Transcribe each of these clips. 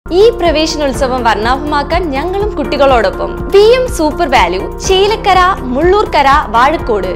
ഈ പ്രവേശനോത്സവം വർണ്ണാഭമാക്കാൻ ഞങ്ങളും കുട്ടികളോടൊപ്പം V M super value Chelakkara Mullurkara Vazhakkode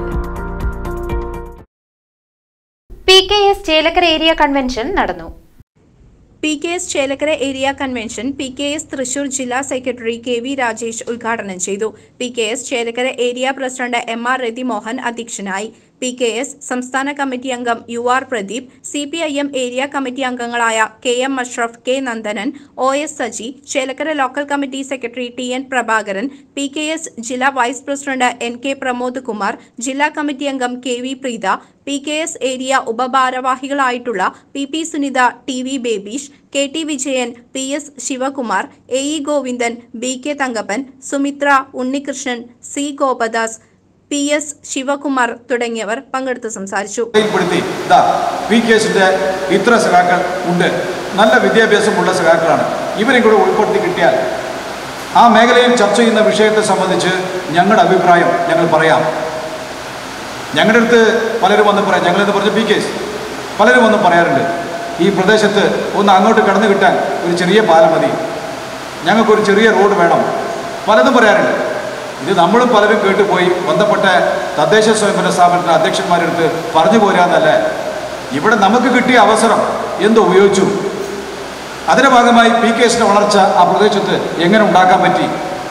P K S Chelakkara area convention നടന്നു P K S Chelakkara area convention P K S Thrissur ജില്ലാ സെക്രട്ടറി കെ വി രാജേഷ് ഉദ്ഘാടനം ചെയ്തു P K S Chelakkara area president M R Rathimohan അധ്യക്ഷനായി പി കെ എസ് സംസ്ഥാന കമ്മിറ്റി അംഗം U R Pradeep C P I M area committee അംഗങ്ങളായ K M Ashraf K Nandanan O S Saji Chelakkara local committee secretary T N Prabhakaran P K S ജില്ലാ vice president N K Pramod Kumar ജില്ലാ committee അംഗം K V Preetha P K S area ഉപഭാരവാഹികളായിട്ടുള്ള P P Sunitha T V Babeesh K T Vijayan P S Sivakumar A E Govindan B K Thankappan Sumithra Unnikrishnan C Gopadas P S Sivakumar തുടങ്ങിയവർ പങ്കെടുത്ത് സംസാരിച്ചു പ്പെടുത്തി ഇതാ P കേസിന്റെ ഇത്ര സഖാക്കൾ ഉണ്ട് നല്ല വിദ്യാഭ്യാസമുള്ള സഖാക്കളാണ് ഇവരെ കൂടെ ഉൾപ്പെടുത്തി കിട്ടിയാൽ ആ മേഖലയിൽ ചർച്ച ചെയ്യുന്ന വിഷയത്തെ സംബന്ധിച്ച് ഞങ്ങളുടെ അഭിപ്രായം ഞങ്ങൾ പറയാം ഞങ്ങളുടെ അടുത്ത് പലരും വന്ന് പറയാം ഞങ്ങളെന്ന് പറഞ്ഞ പി കേസ് പലരും വന്ന് പറയാറുണ്ട് ഈ പ്രദേശത്ത് ഒന്ന് അങ്ങോട്ട് കടന്നു കിട്ടാൻ ഒരു ചെറിയ പാലം മതി ഞങ്ങൾക്കൊരു ചെറിയ റോഡ് വേണം പലതും പറയാറുണ്ട് ഇത് നമ്മളും പലരും കേട്ടുപോയി ബന്ധപ്പെട്ട തദ്ദേശ സ്വയംഭരണ സ്ഥാപനത്തിലെ അധ്യക്ഷന്മാരെടുത്ത് പറഞ്ഞു പോരാന്നല്ലേ ഇവിടെ നമുക്ക് കിട്ടിയ അവസരം എന്ത് ഉപയോഗിച്ചു അതിന്റെ ഭാഗമായി പി കേസിന്റെ വളർച്ച ആ പ്രദേശത്ത് എങ്ങനെ ഉണ്ടാക്കാൻ പറ്റി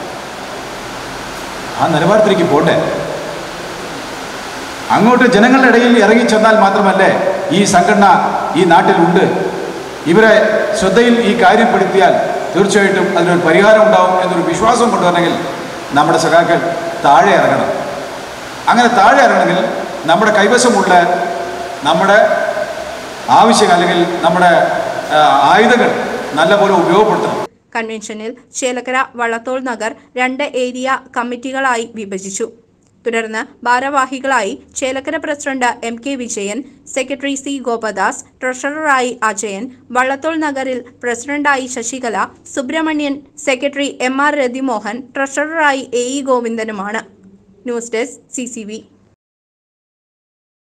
ആ നിലവാരത്തിലേക്ക് പോട്ടെ അങ്ങോട്ട് ജനങ്ങളുടെ ഇടയിൽ ഇറങ്ങി ചെന്നാൽ മാത്രമല്ലേ ഈ സംഘടന ഈ നാട്ടിലുണ്ട് ഇവരെ ശ്രദ്ധയിൽ ഈ കാര്യം പെടുത്തിയാൽ തീർച്ചയായിട്ടും അതിനൊരു പരിഹാരം ഉണ്ടാവും എന്നൊരു വിശ്വാസം കൊണ്ടുവരണമെങ്കിൽ നമ്മുടെ സഖാക്കൾ താഴെ ഇറങ്ങണം അങ്ങനെ താഴെ ഇറങ്ങണമെങ്കിൽ നമ്മുടെ കൈവശമുള്ള നമ്മുടെ ആവശ്യം അല്ലെങ്കിൽ നമ്മുടെ ആ, ആയുധങ്ങൾ നല്ലപോലെ ഉപയോഗപ്പെടുത്തണം കൺവെൻഷനിൽ ചേലക്കര വള്ളത്തോൾ നഗർ രണ്ട് ഏരിയ കമ്മിറ്റികളായി വിഭജിച്ചു തുടർന്ന് ഭാരവാഹികളായി Chelakkara president M K Vijayan secretary C Gopadas ട്രഷററായി അജയൻ വള്ളത്തോൾ നഗറിൽ പ്രസിഡന്റായി Sasikala Subrahmanyan secretary M R Rathimohan ട്രഷററായി എ ഇ ഗോവിന്ദനുമാണ് ന്യൂസ് ഡെസ്ക് സി